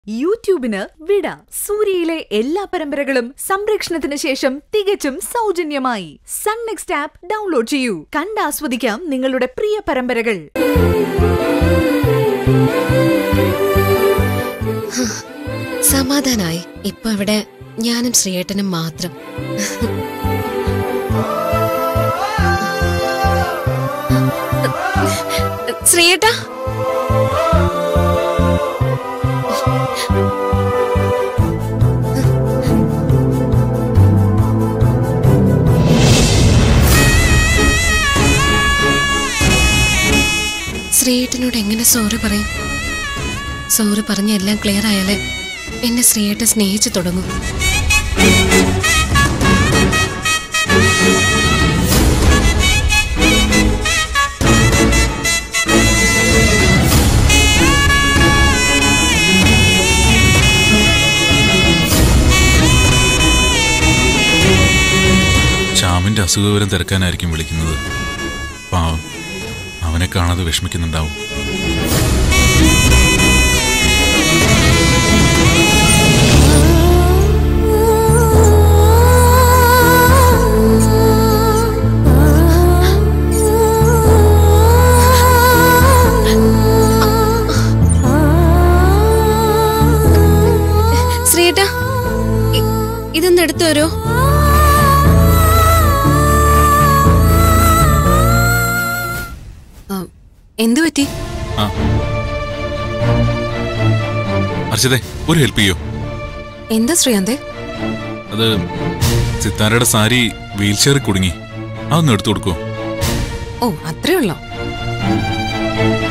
യൂട്യൂബിന് വിട സൂര്യയിലെ എല്ലാ പരമ്പരകളും സംരക്ഷണത്തിന് ശേഷം തികച്ചും സൗജന്യമായി സൺ നെക്സ്റ്റ് ആപ്പ് ഡൗൺലോഡ് ചെയ്യൂ കണ്ടാസ്വദിക്കാം നിങ്ങളുടെ പ്രിയ പരമ്പരകൾ സമാധാനായി ഇപ്പൊ ഇവിടെ ഞാനും ശ്രീയേട്ടനും മാത്രം ശ്രീയേട്ടാ ശ്രീയേട്ടനോട് എങ്ങനെ സോറി പറയും സോറി പറഞ്ഞ എല്ലാം ക്ലിയർ ആയാലേ എന്നെ ശ്രീയേട്ടൻ സ്നേഹിച്ചു തുടങ്ങും ശ്യാമിന്റെ അസുഖവിവരം തിരക്കാനായിരിക്കും വിളിക്കുന്നത് പാവം അവനെ കാണാതെ വിഷമിക്കുന്നുണ്ടാവും ശ്രീയേട്ടാ ഇ- ഇതൊന്ന് എടുത്തു തരോ എന്തു പറ്റി ആ അർച്ചതെ ഒരു ഹെൽപ്പ് ചെയ്യോ എന്താ ശ്രീയാന്തേ അത് സിത്താരയുടെ സാരി വീൽ ചെയറിൽ കുടുങ്ങി അതൊന്ന് എടുത്തു കൊടുക്കോ ഓ അത്രേ ഉള്ളോ